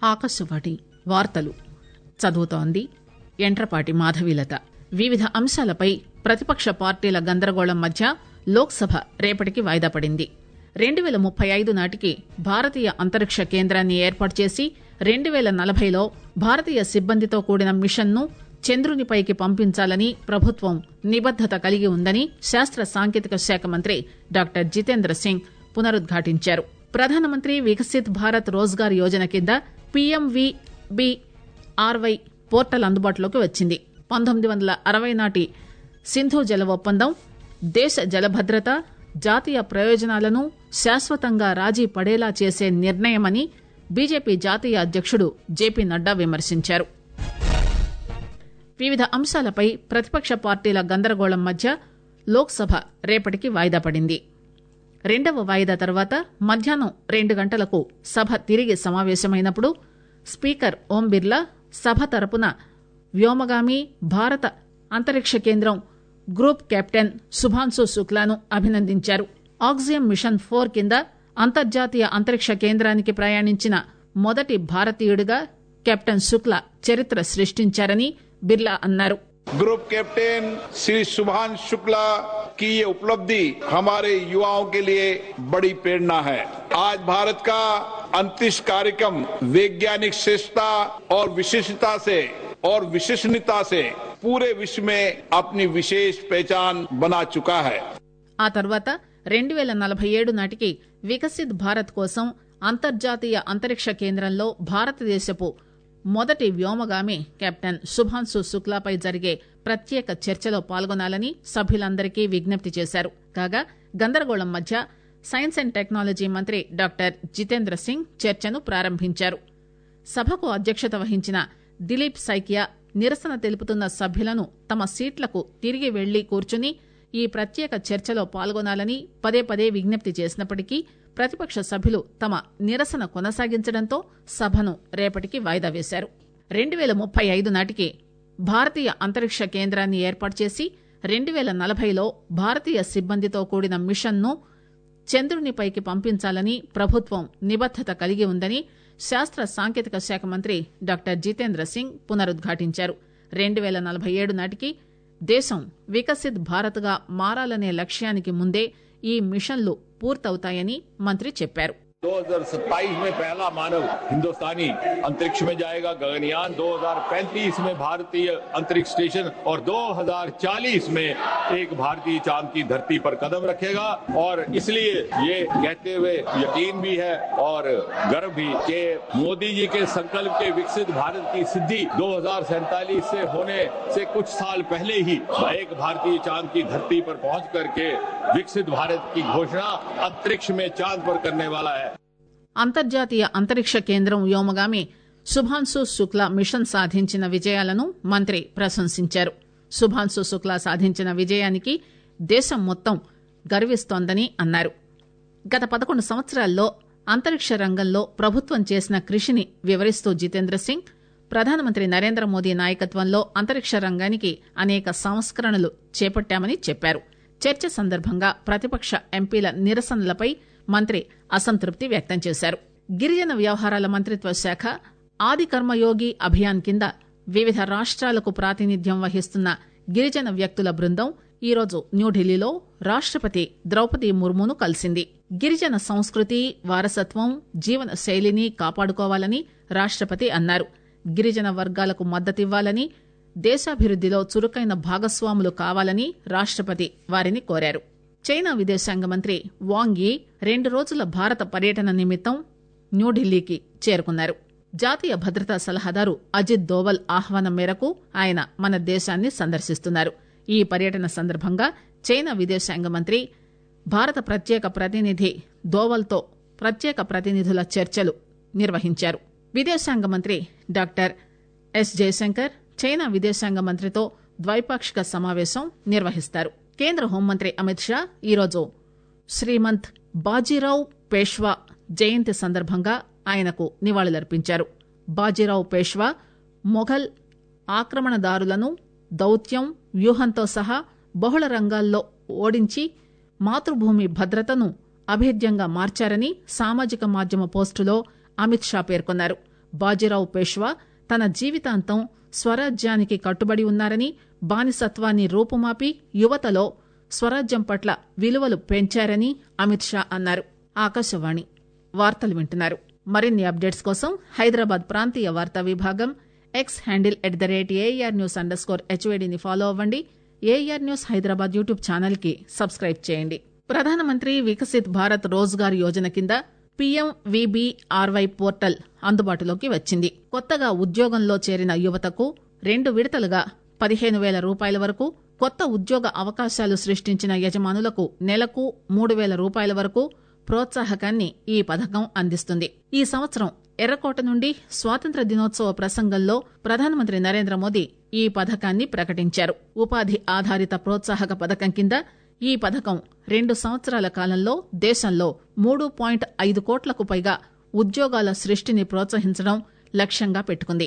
ఆకాశవాణి వార్తలు చదువుతోంది ఎంట్రపాటి మాధవీలత వివిధ అంశాలపై ప్రతిపక్ష పార్టీల గందరగోళం మధ్య లోక్సభ రేపటికి వాయిదా పడింది రెండు పేల ముప్పై ఐదు నాటికి భారతీయ అంతరిక్ష కేంద్రాన్ని ఏర్పాటు చేసి రెండు పేల నలభైలో భారతీయ సిబ్బందితో కూడిన మిషన్ను చంద్రునిపైకి పంపించాలని ప్రభుత్వం నిబద్దత కలిగి ఉందని శాస్త్ర సాంకేతిక శాఖ మంత్రి డాక్టర్ జితేంద్ర సింగ్ పునరుద్ఘాటించారు ప్రధానమంత్రి వికసిత్ భారత్ రోజ్గార్ యోజన కింద పీఎంవీబీఆర్వై పోర్టల్ అందుబాటులోకి వచ్చింది పంతొమ్మిది వందల అరవై నాటి సింధు జల ఒప్పందం దేశ జలభద్రత జాతీయ ప్రయోజనాలను శాశ్వతంగా రాజీ పడేలా చేసే నిర్ణయమని బీజేపీ జాతీయ అధ్యకుడు జేపీ నడ్డా విమర్శించారు వివిధ అంశాలపై ప్రతిపక్ష పార్టీల గందరగోళం మధ్య లోక్సభ రేపటికి వాయిదా పడింది రెండవ వాయిదా తర్వాత మధ్యాహ్నం రెండు గంటలకు సభ తిరిగి సమావేశమైనప్పుడు స్పీకర్ ఓం బిర్లా సభ తరపున వ్యోమగామి భారత అంతరిక్ష కేంద్రం గ్రూప్ కెప్టెన్ శుభాన్సు శుక్లాను అభినందించారు ఆక్సియం మిషన్ ఫోర్ కింద అంతర్జాతీయ అంతరిక్ష కేంద్రానికి ప్రయాణించిన మొదటి భారతీయుడిగా కెప్టెన్ శుక్లా చరిత్ర సృష్టించారని బిర్లా అన్నారు ग्रुप कैप्टन श्री सुभान शुक्ला की ये उपलब्धि हमारे युवाओं के लिए बड़ी प्रेरणा है आज भारत का अंतरिक्ष कार्यक्रम वैज्ञानिक श्रेष्ठता और विशिष्टता से और विश्वसनीयता से पूरे विश्व में अपनी विशेष पहचान बना चुका है ఆ తర్వాత రెండు పేల నలభై ఏడు నాటికి వికసిత్ భారత్ కోసం అంతర్జాతీయ అంతరిక్ష కేంద్రంలో భారతదేశపు మొదటి వ్యోమగామి కెప్టెన్ శుభాన్సు శుక్లాపై జరిగే ప్రత్యేక చర్చలో పాల్గొనాలని సభ్యులందరికీ విజ్ఞప్తి చేశారు కాగా గందరగోళం మధ్య సైన్స్ అండ్ టెక్నాలజీ మంత్రి డాక్టర్ జితేంద్ర సింగ్ చర్చను ప్రారంభించారు సభకు అధ్యక్షత వహించిన దిలీప్ సైకియా నిరసన తెలుపుతున్న సభ్యులను తమ సీట్లకు తిరిగి వెళ్లి కూర్చుని ఈ ప్రత్యేక చర్చలో పాల్గొనాలని పదే పదే విజ్ఞప్తి చేసినప్పటికీ ప్రతిపక్ష సభ్యులు తమ నిరసన కొనసాగించడంతో సభను రేపటికి వాయిదా వేశారు రెండు పేల ముప్పై ఐదు నాటికి భారతీయ అంతరిక్ష కేంద్రాన్ని ఏర్పాటు చేసి రెండు పేల నలభైలో భారతీయ సిబ్బందితో కూడిన మిషన్ను చంద్రునిపైకి పంపించాలని ప్రభుత్వం నిబద్దత కలిగి ఉందని శాస్త్ర సాంకేతిక శాఖ మంత్రి డాక్టర్ జితేంద్ర సింగ్ పునరుద్ఘాటించారు రెండు పేల నలభై ఏడు నాటికి దేశం వికసిత్ భారత్గా మారాలనే లక్ష్యానికి ముందే ఈ మిషన్లు పూర్తవుతాయని మంత్రి చెప్పారు 2027 में पहला मानव हिंदुस्तानी अंतरिक्ष में जाएगा गगनयान 2035 में भारतीय अंतरिक्ष स्टेशन और 2040 में एक भारतीय चांद की धरती पर कदम रखेगा और इसलिए ये कहते हुए यकीन भी है और गर्व भी कि मोदी जी के संकल्प के विकसित भारत की सिद्धि दो से होने से कुछ साल पहले ही एक भारतीय चांद की धरती पर पहुंच करके विकसित भारत की घोषणा अंतरिक्ष में चांद पर करने वाला है అంతర్జాతీయ అంతరిక్ష కేంద్రం వ్యోమగామి శుభాన్సు శుక్లా మిషన్ సాధించిన విజయాలను మంత్రి ప్రశంసించారు శుభాన్సు శుక్లా సాధించిన విజయానికి దేశం మొత్తం గర్విస్తోందని అన్నారు గత పదకొండు సంవత్సరాల్లో అంతరిక్ష రంగంలో ప్రభుత్వం చేసిన కృషిని వివరిస్తూ జితేంద్ర సింగ్ ప్రధానమంత్రి నరేంద్ర మోదీ నాయకత్వంలో అంతరిక్ష రంగానికి అనేక సంస్కరణలు చేపట్టామని చెప్పారు చర్చ సందర్భంగా ప్రతిపక్ష ఎంపీల నిరసనలపై మంత్రి అసంతృప్తి వ్యక్తం చేశారు గిరిజన వ్యవహారాల మంత్రిత్వ శాఖ ఆది కర్మయోగి అభియాన్ కింద వివిధ రాష్ట్రాలకు ప్రాతినిధ్యం వహిస్తున్న గిరిజన వ్యక్తుల బృందం ఈరోజు న్యూఢిల్లీలో రాష్టపతి ద్రౌపది ముర్మును కలిసింది గిరిజన సంస్కృతి వారసత్వం జీవన శైలిని కాపాడుకోవాలని రాష్టపతి అన్నారు గిరిజన వర్గాలకు మద్దతివ్వాలని దేశాభివృద్దిలో చురుకైన భాగస్వాములు కావాలని రాష్టపతి వారిని కోరారు చైనా విదేశాంగ మంత్రి వాంగ్ యీ రెండు రోజుల భారత పర్యటన నిమిత్తం న్యూఢిల్లీకి చేరుకున్నారు జాతీయ భద్రతా సలహాదారు అజిత్ దోవల్ ఆహ్వానం మేరకు ఆయన మన దేశాన్ని సందర్శిస్తున్నారు ఈ పర్యటన సందర్భంగా చైనా విదేశాంగ మంత్రి భారత ప్రత్యేక ప్రతినిధి దోవల్తో ప్రత్యేక ప్రతినిధుల చర్చలు నిర్వహించారు విదేశాంగ మంత్రి డాక్టర్ ఎస్ జయశంకర్ చైనా విదేశాంగ మంత్రితో ద్వైపాక్షిక సమావేశం నిర్వహిస్తారు కేంద్ర హోంమంత్రి అమిత్ షా ఈరోజు శ్రీమంత్ బాజీరావు పేష్వా జయంతి సందర్భంగా ఆయనకు నివాళులర్పించారు బాజీరావు పేష్వా మొఘల్ ఆక్రమణదారులను దౌత్యం వ్యూహంతో సహా బహుళ రంగాల్లో ఓడించి మాతృభూమి భద్రతను అభేద్యంగా మార్చారని సామాజిక మాధ్యమ పోస్టులో అమిత్ షా పేర్కొన్నారు బాజీరావు పేష్వా తన జీవితాంతం స్వరాజ్యానికి కట్టుబడి ఉన్నారని బానిసత్వాన్ని రూపుమాపి యువతలో స్వరాజ్యం పట్ల విలువలు పెంచారని అమిత్ షా అన్నారు ఆకాశవాణి వార్తలు వింటున్నారు మరిన్ని అప్డేట్స్ కోసం హైదరాబాద్ ప్రాంతీయ వార్తా విభాగం X handle at the rate AR news underscore స్కోర్ హెచ్వేడిని ఫాలో అవ్వండి AR news Hyderabad YouTube channel కి సబ్స్క్రైబ్ చేయండి ప్రధానమంత్రి వికసిత్ భారత్ రోజ్గార్ యోజన కింద పీఎం విబీఆర్వై పోర్టల్ అందుబాటులోకి వచ్చింది కొత్తగా ఉద్యోగంలో చేరిన యువతకు రెండు విడతలుగా పదిహేను వేల రూపాయల వరకు కొత్త ఉద్యోగ అవకాశాలు సృష్టించిన యజమానులకు నెలకు మూడు వేల రూపాయల వరకు ప్రోత్సాహకాన్ని ఈ పథకం అందిస్తుంది ఈ సంవత్సరం ఎర్రకోట నుండి స్వాతంత్ర దినోత్సవ ప్రసంగంలో ప్రధానమంత్రి నరేంద్ర మోదీ ఈ పథకాన్ని ప్రకటించారు ఉపాధి ఆధారిత ప్రోత్సాహక పథకం కింద ఈ పథకం రెండు సంవత్సరాల కాలంలో దేశంలో మూడు పాయింట్ ఐదు కోట్లకు పైగా ఉద్యోగాల సృష్టిని ప్రోత్సహించడం లక్ష్యంగా పెట్టుకుంది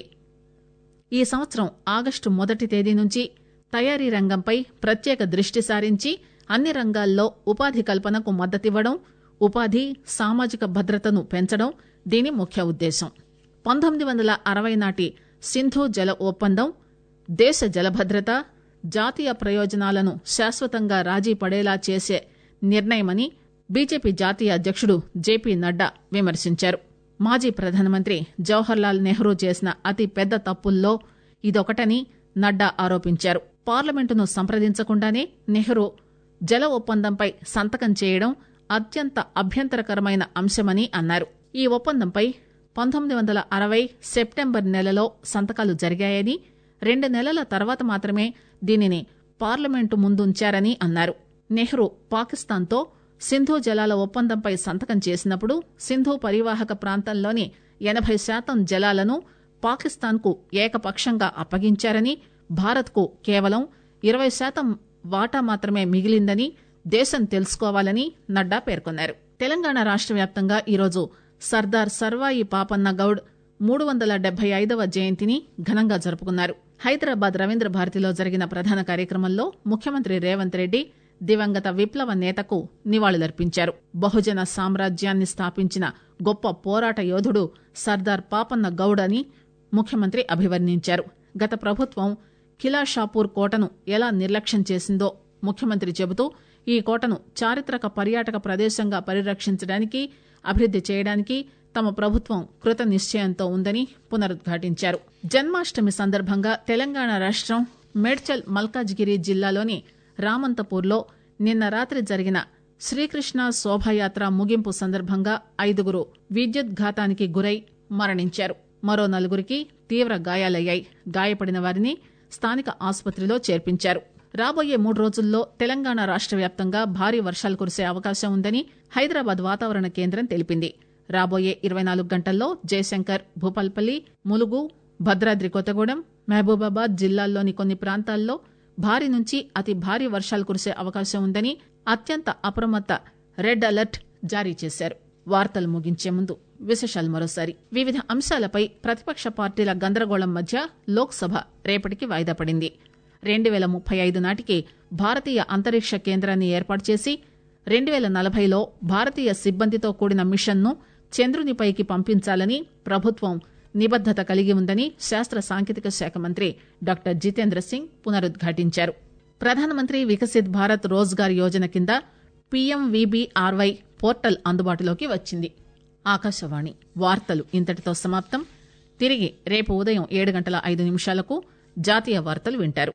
ఈ సంవత్సరం ఆగస్టు మొదటి తేదీ నుంచి తయారీ రంగంపై ప్రత్యేక దృష్టి సారించి అన్ని రంగాల్లో ఉపాధి కల్పనకు మద్దతివ్వడం ఉపాధి సామాజిక భద్రతను పెంచడం దీని ముఖ్య ఉద్దేశం పంతొమ్మిది వందల అరవై నాటి సింధు జల ఒప్పందం దేశ జలభద్రత జాతీయ ప్రయోజనాలను శాశ్వతంగా రాజీ పడేలా చేసే నిర్ణయమని బీజేపీ జాతీయ అధ్యక్షుడు జేపీ నడ్డా విమర్శించారు మాజీ ప్రధానమంత్రి జవహర్లాల్ నెహ్రూ చేసిన అతి పెద్ద తప్పుల్లో ఇదొకటని నడ్డా ఆరోపించారు పార్లమెంటును సంప్రదించకుండానే నెహ్రూ జల ఒప్పందంపై సంతకం చేయడం అత్యంత అభ్యంతరకరమైన అంశమని అన్నారు ఈ ఒప్పందంపై పంతొమ్మిది వందల అరవై సెప్టెంబర్ నెలలో సంతకాలు జరిగాయని రెండు నెలల తర్వాత మాత్రమే దీనిని పార్లమెంటు ముందుంచారని అన్నారు నెహ్రూ పాకిస్తాన్తో సింధు జలాల ఒప్పందంపై సంతకం చేసినప్పుడు సింధు పరివాహక ప్రాంతంలోని ఎనభై శాతం జలాలను పాకిస్తాన్కు ఏకపక్షంగా అప్పగించారని భారత్కు కేవలం ఇరవై శాతం వాటా మాత్రమే మిగిలిందని దేశం తెలుసుకోవాలని నడ్డా పేర్కొన్నారు తెలంగాణ రాష్ట వ్యాప్తంగా ఈరోజు సర్దార్ సర్వాయి పాపన్న గౌడ్ మూడు వందల డెబ్బై ఐదవ జయంతిని ఘనంగా జరుపుకున్నారు హైదరాబాద్ రవీంద్ర భారతిలో జరిగిన ప్రధాన కార్యక్రమంలో ముఖ్యమంత్రి రేవంత్ రెడ్డి దివంగత విప్లవ నేతకు నివాళులర్పించారు బహుజన సామ్రాజ్యాన్ని స్థాపించిన గొప్ప పోరాట యోధుడు సర్దార్ పాపన్న గౌడ్ అని ముఖ్యమంత్రి అభివర్ణించారు గత ప్రభుత్వం ఖిలాషాపూర్ కోటను ఎలా నిర్లక్ష్యం చేసిందో ముఖ్యమంత్రి చెబుతూ ఈ కోటను చారిత్రక పర్యాటక ప్రదేశంగా పరిరక్షించడానికి అభివృద్ది చేయడానికి తమ ప్రభుత్వం కృత నిశ్చయంతో ఉందని పునరుద్ఘాటించారు జన్మాష్టమి సందర్భంగా తెలంగాణ రాష్టం మేడ్చల్ మల్కాజ్గిరి జిల్లాలోని రామంతపూర్లో నిన్న రాత్రి జరిగిన శ్రీకృష్ణ శోభాయాత్ర ముగింపు సందర్భంగా ఐదుగురు విద్యుత్ ఘాతానికి గురై మరణించారు మరో నలుగురికి తీవ్ర గాయాలయ్యాయి గాయపడిన వారిని స్థానిక ఆసుపత్రిలో చేర్పించారు రాబోయే మూడు రోజుల్లో తెలంగాణ రాష్ట వ్యాప్తంగా భారీ వర్షాలు కురిసే అవకాశం ఉందని హైదరాబాద్ వాతావరణ కేంద్రం తెలిపింది రాబోయే ఇరవై నాలుగు గంటల్లో జయశంకర్ భూపాల్పల్లి ములుగు భద్రాద్రి కొత్తగూడెం మహబూబాబాద్ జిల్లాల్లోని కొన్ని ప్రాంతాల్లో భారీ నుంచి అతి భారీ వర్షాలు కురిసే అవకాశం ఉందని అత్యంత అప్రమత్త రెడ్ అలర్ట్ జారీ చేశారు వార్తలు ముగించే ముందు విశేషాలు మరోసారి వివిధ అంశాలపై ప్రతిపక్ష పార్టీల గందరగోళం మధ్య లోక్సభ రేపటికి వాయిదా పడింది రెండు వేల ముప్పై ఐదు నాటికి భారతీయ అంతరిక్ష కేంద్రాన్ని ఏర్పాటు చేసి రెండు వేల నలభైలో భారతీయ సిబ్బందితో కూడిన మిషన్ను చంద్రునిపైకి పంపించాలని ప్రభుత్వం నిబద్దత కలిగి ఉందని శాస్త్ర సాంకేతిక శాఖ మంత్రి డాక్టర్ జితేంద్ర సింగ్ పునరుద్ఘాటించారు ప్రధానమంత్రి వికసిత్ భారత్ రోజ్గార్ యోజన కింద పీఎంవీబీఆర్వై పోర్టల్ అందుబాటులోకి వచ్చింది ఆకాశవాణి వార్తలు ఇంతటితో సమాప్తం తిరిగి రేపు ఉదయం ఏడు గంటల ఐదు నిమిషాలకు జాతీయ వార్తలు వింటారు